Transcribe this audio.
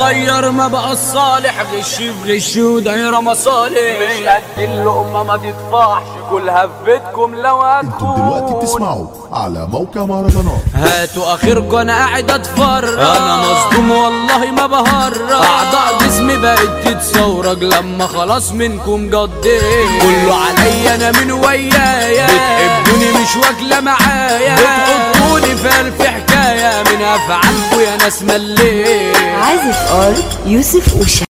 اتغير ما بقى الصالح غش في غش ودايره مصالح مش قد اللقمه ما تدفعش كلها في بيتكم لو انتم دلوقتي هتكون بتسمعوا على موقع مهرجانات هاتوا اخركم انا قاعد اتفرج انا مصدوم والله ما بهرج اعضاء جسمي بقت تتصورج لما خلاص منكم جديت كله عليا انا من ويايا بتحبوني مش واكله معايا بتحطوني في الف حكايه من افعالكم يا ناس مليت عازف ار يوسف وشا